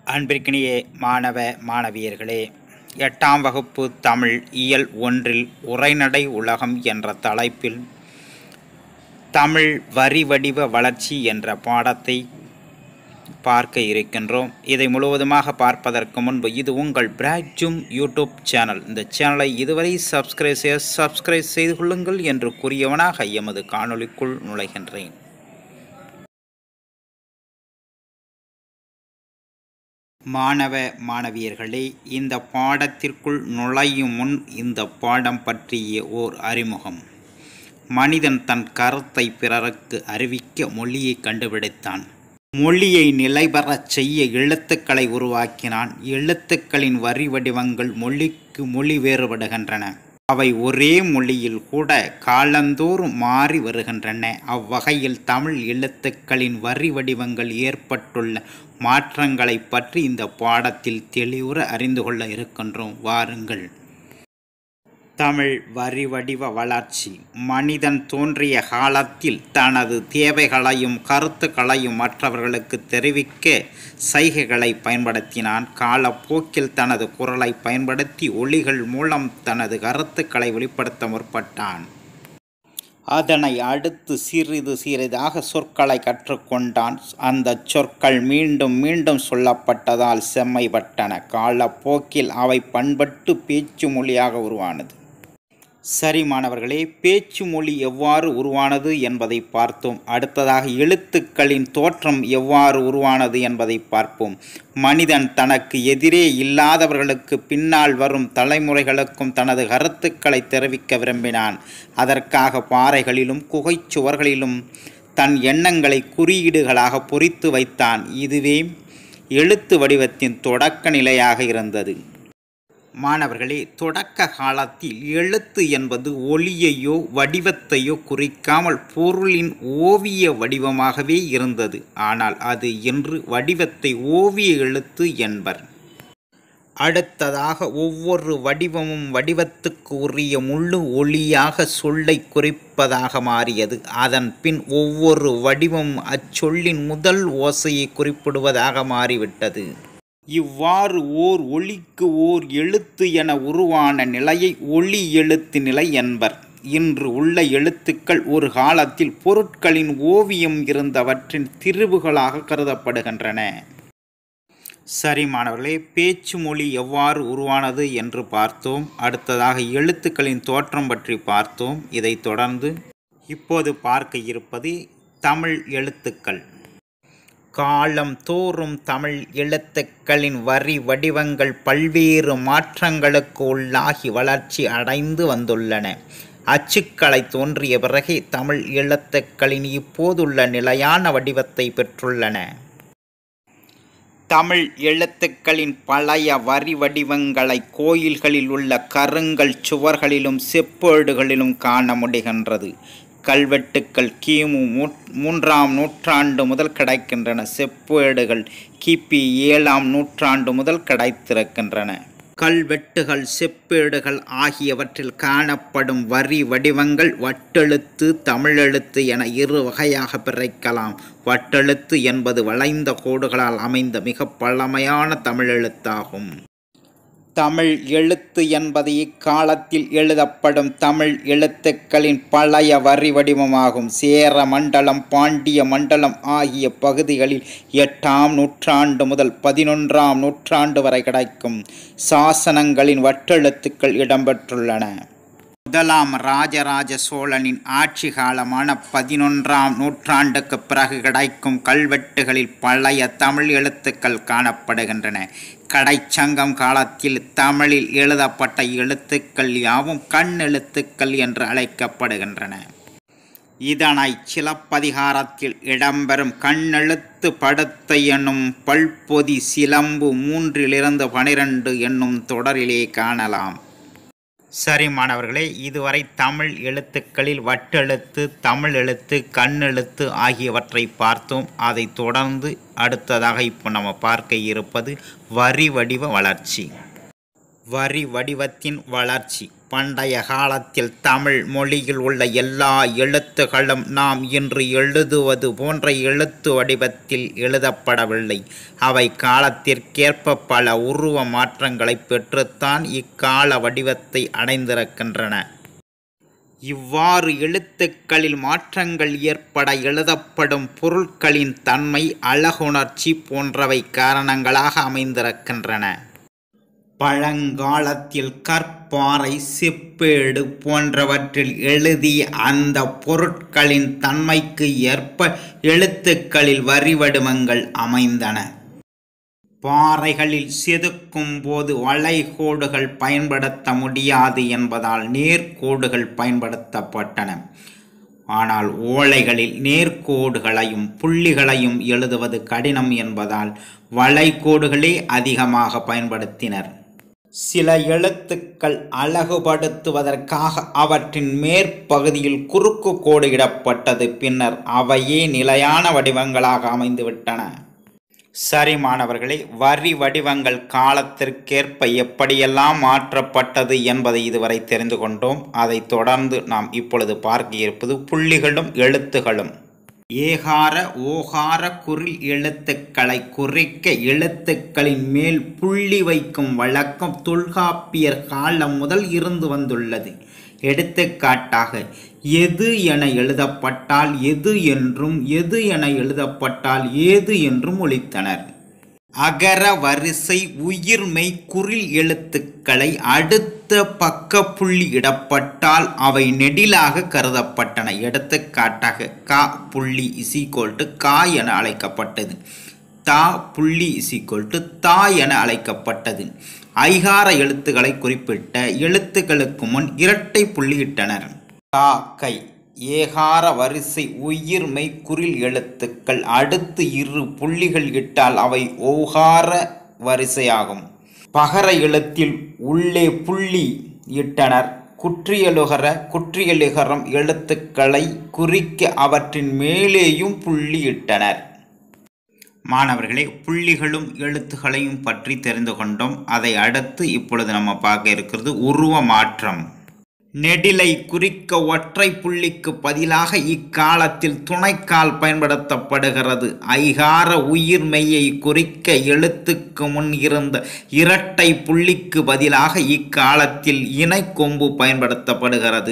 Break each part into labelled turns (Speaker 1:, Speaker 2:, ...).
Speaker 1: அன்பிற்கினிய மாணவ மாணவியர்களே எட்டாம் வகுப்பு தமிழ் இயல் ஒன்றில் உரைநடை உலகம் என்ற தலைப்பில் தமிழ் வரி வடிவ வளர்ச்சி என்ற பாடத்தை பார்க்க இருக்கின்றோம் இதை முழுவதுமாக பார்ப்பதற்கு முன்பு இது உங்கள் பிராட்ஜும் யூடியூப் சேனல் இந்த சேனலை இதுவரை சப்ஸ்கிரைப் செய்ய சப்ஸ்கிரைப் செய்து கொள்ளுங்கள் என்று கூறியவனாக எமது காணொளிக்குள் நுழைகின்றேன் மாணவ மாணவியர்களே இந்த பாடத்திற்குள் நுழையும் முன் இந்த பாடம் பற்றிய ஓர் அறிமுகம் மனிதன் தன் கருத்தை பிறருக்கு அறிவிக்க மொழியை கண்டுபிடித்தான் மொழியை நிலைபெறச் செய்ய எழுத்துக்களை உருவாக்கினான் எழுத்துக்களின் வரி வடிவங்கள் மொழிக்கு மொழி வேறுபடுகின்றன அவை ஒரே மொழியில் கூட காலந்தோறும் மாறி வருகின்றன அவ்வகையில் தமிழ் எழுத்துக்களின் வரி வடிவங்கள் ஏற்பட்டுள்ள மாற்றங்களை பற்றி இந்த பாடத்தில் தெளிவுற அறிந்து கொள்ள இருக்கின்றோம் வாருங்கள் தமிழ் வரி வடிவ வளர்ச்சி மனிதன் தோன்றிய காலத்தில் தனது தேவைகளையும் கருத்துக்களையும் மற்றவர்களுக்கு தெரிவிக்க சைகைகளை பயன்படுத்தினான் காலப்போக்கில் தனது குரலை பயன்படுத்தி ஒளிகள் மூலம் தனது கருத்துக்களை வெளிப்படுத்த முற்பட்டான் அதனை அடுத்து சிறிது சிறிதாக சொற்களை கற்றுக்கொண்டான் அந்த சொற்கள் மீண்டும் மீண்டும் சொல்லப்பட்டதால் செம்மைப்பட்டன காலப்போக்கில் அவை பண்பட்டு பேச்சு மொழியாக உருவானது சரி மாணவர்களே பேச்சு மொழி எவ்வாறு உருவானது என்பதை பார்த்தோம் அடுத்ததாக எழுத்துக்களின் தோற்றம் எவ்வாறு உருவானது என்பதை பார்ப்போம் மனிதன் தனக்கு எதிரே இல்லாதவர்களுக்கு பின்னால் வரும் தலைமுறைகளுக்கும் தனது கருத்துக்களை தெரிவிக்க விரும்பினான் அதற்காக பாறைகளிலும் குகைச்சுவர்களிலும் தன் எண்ணங்களை குறியீடுகளாக பொறித்து வைத்தான் இதுவே எழுத்து வடிவத்தின் தொடக்க நிலையாக இருந்தது மாணவர்களே தொடக்க காலத்தில் எழுத்து என்பது ஒளியையோ வடிவத்தையோ குறிக்காமல் பொருளின் ஓவிய வடிவமாகவே இருந்தது ஆனால் அது இன்று வடிவத்தை ஓவிய எழுத்து என்பர் அடுத்ததாக ஒவ்வொரு வடிவமும் வடிவத்துக்கு உரிய முழு ஒளியாக சொல்லை குறிப்பதாக மாறியது அதன் பின் ஒவ்வொரு வடிவமும் அச்சொல்லின் முதல் ஓசையை குறிப்பிடுவதாக மாறிவிட்டது இவ்வாறு ஓர் ஒளிக்கு ஓர் எழுத்து என உருவான நிலையை ஒளி எழுத்து நிலை என்பர் இன்று உள்ள எழுத்துக்கள் ஒரு காலத்தில் பொருட்களின் ஓவியம் இருந்தவற்றின் திரிவுகளாக கருதப்படுகின்றன சரி மாணவர்களே பேச்சு மொழி எவ்வாறு உருவானது என்று பார்த்தோம் அடுத்ததாக எழுத்துக்களின் தோற்றம் பற்றி பார்த்தோம் இதை தொடர்ந்து இப்போது பார்க்க இருப்பது தமிழ் எழுத்துக்கள் காலம் தோறும் தமிழ் எழுத்துக்களின் வரி வடிவங்கள் பல்வேறு மாற்றங்களுக்கு உள்ளாகி வளர்ச்சி அடைந்து வந்துள்ளன அச்சுக்களை தோன்றிய பிறகே தமிழ் எழுத்துக்களின் இப்போதுள்ள நிலையான வடிவத்தை பெற்றுள்ளன தமிழ் எழுத்துக்களின் பழைய வரி வடிவங்களை கோயில்களில் உள்ள கருங்கல் சுவர்களிலும் செப்பேடுகளிலும் காண முடிகின்றது கல்வெட்டுக்கள் கிமு மூன்றாம் நூற்றாண்டு முதல் கிடைக்கின்றன செப்பேடுகள் கிபி ஏழாம் நூற்றாண்டு முதல் கிடைத்திருக்கின்றன கல்வெட்டுகள் செப்பேடுகள் ஆகியவற்றில் காணப்படும் வரி வடிவங்கள் வட்டெழுத்து தமிழெழுத்து என இரு வகையாக பிரிக்கலாம் வட்டெழுத்து என்பது வளைந்த கோடுகளால் அமைந்த மிக பழமையான தமிழெழுத்தாகும் தமிழ் எழுத்து என்பது இக்காலத்தில் எழுதப்படும் தமிழ் எழுத்துக்களின் பழைய வரி வடிவமாகும் சேர மண்டலம் பாண்டிய மண்டலம் ஆகிய பகுதிகளில் எட்டாம் நூற்றாண்டு முதல் பதினொன்றாம் நூற்றாண்டு வரை கிடைக்கும் சாசனங்களின் வட்டெழுத்துக்கள் இடம்பெற்றுள்ளன முதலாம் ராஜராஜ சோழனின் ஆட்சி காலமான பதினொன்றாம் நூற்றாண்டுக்கு பிறகு கிடைக்கும் கல்வெட்டுகளில் பழைய தமிழ் எழுத்துக்கள் காணப்படுகின்றன கடைச்சங்கம் காலத்தில் தமிழில் எழுதப்பட்ட எழுத்துக்கள் யாவும் கண் எழுத்துக்கள் என்று அழைக்கப்படுகின்றன இதனை சிலப்பதிகாரத்தில் இடம்பெறும் கண்ணெழுத்து படுத்த என்னும் பல்பொதி சிலம்பு மூன்றிலிருந்து பனிரெண்டு என்னும் தொடரிலே காணலாம் சரி மாணவர்களே இதுவரை தமிழ் எழுத்துக்களில் வட்டெழுத்து தமிழ் எழுத்து கண்ணெழுத்து ஆகியவற்றை பார்த்தோம் அதை தொடர்ந்து அடுத்ததாக இப்போ நம்ம பார்க்க இருப்பது வரி வடிவ வளர்ச்சி வரி வடிவத்தின் வளர்ச்சி பண்டைய காலத்தில் தமிழ் மொழியில் உள்ள எல்லா எழுத்துகளும் நாம் இன்று எழுதுவது போன்ற எழுத்து வடிவத்தில் எழுதப்படவில்லை அவை காலத்திற்கேற்ப பல உருவ மாற்றங்களை பெற்றுத்தான் இக்கால வடிவத்தை அடைந்திருக்கின்றன இவ்வாறு எழுத்துக்களில் மாற்றங்கள் ஏற்பட எழுதப்படும் பொருட்களின் தன்மை அழகுணர்ச்சி போன்றவை காரணங்களாக அமைந்திருக்கின்றன பழங்காலத்தில் கற்பாறை செப்பேடு போன்றவற்றில் எழுதிய அந்த பொருட்களின் தன்மைக்கு ஏற்ப எழுத்துக்களில் வரி வடிவங்கள் அமைந்தன பாறைகளில் செதுக்கும் போது வளைகோடுகள் பயன்படுத்த முடியாது என்பதால் நேர்கோடுகள் பயன்படுத்தப்பட்டன ஆனால் ஓலைகளில் நேர்கோடுகளையும் புள்ளிகளையும் எழுதுவது கடினம் என்பதால் வளைகோடுகளே அதிகமாக பயன்படுத்தினர் சில எழுத்துக்கள் அழகுபடுத்துவதற்காக அவற்றின் மேற்பகுதியில் குறுக்கு கோடு இடப்பட்டது பின்னர் அவையே நிலையான வடிவங்களாக அமைந்துவிட்டன சரி மாணவர்களே வரி வடிவங்கள் காலத்திற்கேற்ப எப்படியெல்லாம் மாற்றப்பட்டது என்பதை இதுவரை தெரிந்து கொண்டோம் அதைத் தொடர்ந்து நாம் இப்பொழுது பார்க்க இருப்பது புள்ளிகளும் எழுத்துகளும் ஏகார ஓகார குறில் எழுத்துக்களை குறிக்க எழுத்துக்களின் மேல் புள்ளி வைக்கும் வழக்கம் தொல்காப்பியர் காலம் முதல் இருந்து வந்துள்ளது எடுத்துக்காட்டாக எது என எழுதப்பட்டால் எது என்றும் எது என எழுதப்பட்டால் ஏது என்றும் ஒழித்தனர் அகர வரிசை உயிர்மை குறில் எழுத்துக்களை அடுத்த பக்க புள்ளி இடப்பட்டால் அவை நெடிலாக கருதப்பட்டன எடுத்துக்காட்டாக கா புள்ளி இசிகோல் டு கா என அழைக்கப்பட்டது தா புள்ளி இசிகோல் டு தா என அழைக்கப்பட்டது ஐகார எழுத்துக்களை குறிப்பிட்ட எழுத்துக்களுக்கு முன் இரட்டை புள்ளியிட்டனர் கா கை ஏகார வரிசை உயிர்மை குறில் எழுத்துக்கள் அடுத்து இரு புள்ளிகள் இட்டால் அவை ஓகார வரிசையாகும் பகர எழுத்தில் உள்ளே புள்ளி இட்டனர் குற்றியலுகர குற்றியலுகரம் எழுத்துக்களை குறிக்க அவற்றின் மேலேயும் புள்ளி இட்டனர் மாணவர்களே புள்ளிகளும் எழுத்துக்களையும் பற்றி தெரிந்து கொண்டோம் அதை அடுத்து இப்பொழுது நம்ம பார்க்க இருக்கிறது உருவ மாற்றம் நெடிலை குறிக்க ஒற்றை புள்ளிக்கு பதிலாக இக்காலத்தில் துணைக்கால் பயன்படுத்தப்படுகிறது ஐகார உயிர்மெய்யை குறிக்க எழுத்துக்கு முன் இருந்த இரட்டை புள்ளிக்கு பதிலாக இக்காலத்தில் இணைக்கொம்பு பயன்படுத்தப்படுகிறது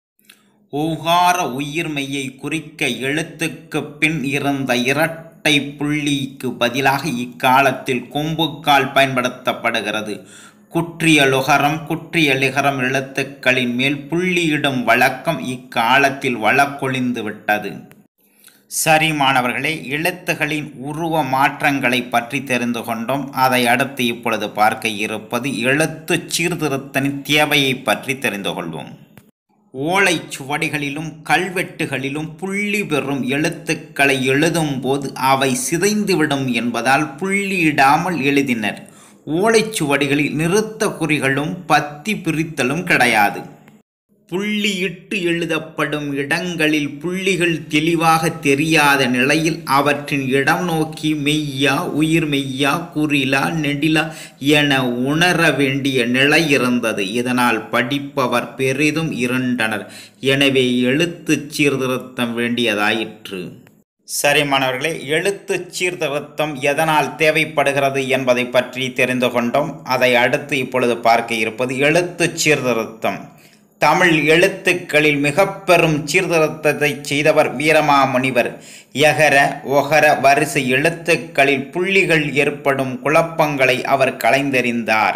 Speaker 1: ஓகார உயிர்மெய்யை குறிக்க எழுத்துக்கு பின் இருந்த இரட்டை புள்ளிக்கு பதிலாக இக்காலத்தில் கொம்புக்கால் பயன்படுத்தப்படுகிறது குற்றியலுகரம் குற்றியலிகரம் எழுத்துக்களின் மேல் புள்ளியிடும் வழக்கம் இக்காலத்தில் வழக்கொழிந்து விட்டது சரி மாணவர்களே எழுத்துகளின் உருவ மாற்றங்களை பற்றி தெரிந்து கொண்டோம் அதை அடுத்து இப்பொழுது பார்க்க இருப்பது எழுத்து சீர்திருத்தனின் தேவையை பற்றி தெரிந்து கொள்வோம் ஓலைச் சுவடிகளிலும் கல்வெட்டுகளிலும் புள்ளி பெறும் எழுத்துக்களை எழுதும்போது அவை சிதைந்துவிடும் என்பதால் புள்ளியிடாமல் எழுதினர் ஓலைச்சுவடிகளில் நிறுத்த குறிகளும் பத்தி பிரித்தலும் கிடையாது புள்ளியிட்டு எழுதப்படும் இடங்களில் புள்ளிகள் தெளிவாக தெரியாத நிலையில் அவற்றின் இடம் நோக்கி மெய்யா உயிர் மெய்யா குறிலா நெடிலா என உணர வேண்டிய நிலை இருந்தது இதனால் படிப்பவர் பெரிதும் இருண்டனர் எனவே எழுத்து சீர்திருத்தம் வேண்டியதாயிற்று சரி மாணவர்களே எழுத்து சீர்திருத்தம் எதனால் தேவைப்படுகிறது என்பதை பற்றி தெரிந்து கொண்டோம் அதை அடுத்து இப்பொழுது பார்க்க இருப்பது எழுத்து சீர்திருத்தம் தமிழ் எழுத்துக்களில் மிக பெரும் சீர்திருத்தத்தை செய்தவர் வீரமாமுனிவர் யகர ஒகர வரிசை எழுத்துக்களில் புள்ளிகள் ஏற்படும் குழப்பங்களை அவர் களைந்தெறிந்தார்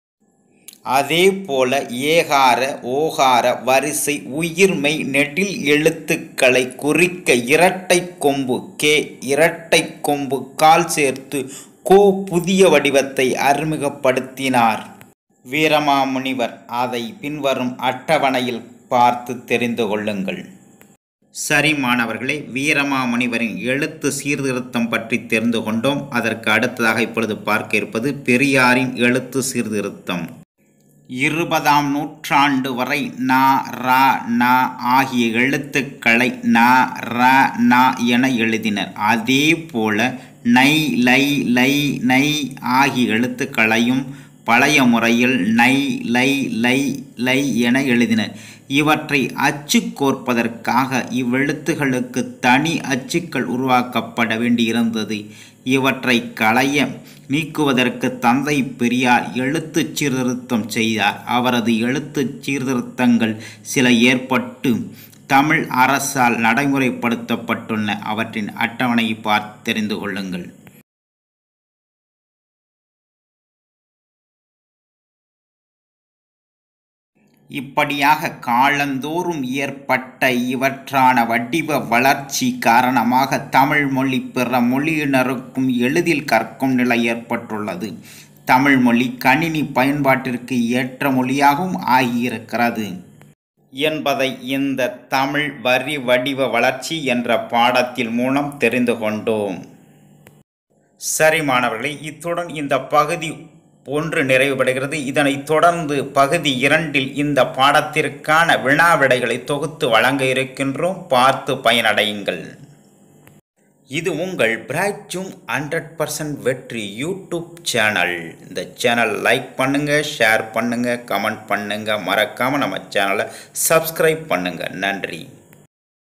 Speaker 1: அதே போல ஏகார ஓகார வரிசை உயிர்மை நெடில் எழுத்துக்களை குறிக்க இரட்டை கொம்பு கே இரட்டை கொம்பு கால் சேர்த்து கோ புதிய வடிவத்தை அறிமுகப்படுத்தினார் வீரமாமுனிவர் அதை பின்வரும் அட்டவணையில் பார்த்து தெரிந்து கொள்ளுங்கள் சரி மாணவர்களே வீரமாமுனிவரின் எழுத்து சீர்திருத்தம் பற்றி தெரிந்து கொண்டோம் அதற்கு அடுத்ததாக இப்பொழுது பார்க்க இருப்பது பெரியாரின் எழுத்து சீர்திருத்தம் இருபதாம் நூற்றாண்டு வரை நா ரா நா ஆகிய எழுத்துக்களை நா ரா நா என எழுதினர் அதே போல நை லை லை நை ஆகிய எழுத்துக்களையும் பழைய முறையில் நை லை லை லை என எழுதினர் இவற்றை அச்சு கோர்ப்பதற்காக இவ்வெழுத்துகளுக்கு தனி அச்சுக்கள் உருவாக்கப்பட வேண்டியிருந்தது இவற்றை களைய நீக்குவதற்கு தந்தை பெரியார் எழுத்து சீர்திருத்தம் செய்தார் அவரது எழுத்து சீர்திருத்தங்கள் சில ஏற்பட்டு தமிழ் அரசால் நடைமுறைப்படுத்தப்பட்டுள்ள அவற்றின் அட்டவணையை பார்த்து தெரிந்து கொள்ளுங்கள் இப்படியாக காலந்தோறும் ஏற்பட்ட இவற்றான வடிவ வளர்ச்சி காரணமாக தமிழ் மொழி பிற மொழியினருக்கும் எளிதில் கற்கும் நிலை ஏற்பட்டுள்ளது தமிழ் மொழி கணினி பயன்பாட்டிற்கு ஏற்ற மொழியாகவும் ஆகியிருக்கிறது என்பதை இந்த தமிழ் வரி வடிவ வளர்ச்சி என்ற பாடத்தில் மூலம் தெரிந்து கொண்டோம் சரி மாணவர்களே இத்துடன் இந்த பகுதி ஒன்று நிறைவுபடுகிறது இதனைத் தொடர்ந்து பகுதி இரண்டில் இந்த பாடத்திற்கான வினா விடைகளை தொகுத்து வழங்க இருக்கின்றோம் பார்த்து பயனடையுங்கள் இது உங்கள் பிரைட் ஜூம் ஹண்ட்ரட் பர்சன்ட் வெற்றி யூடியூப் சேனல் இந்த சேனல் லைக் பண்ணுங்கள் ஷேர் பண்ணுங்கள் கமெண்ட் பண்ணுங்கள் மறக்காமல் நம்ம சேனலை சப்ஸ்கிரைப் பண்ணுங்கள் நன்றி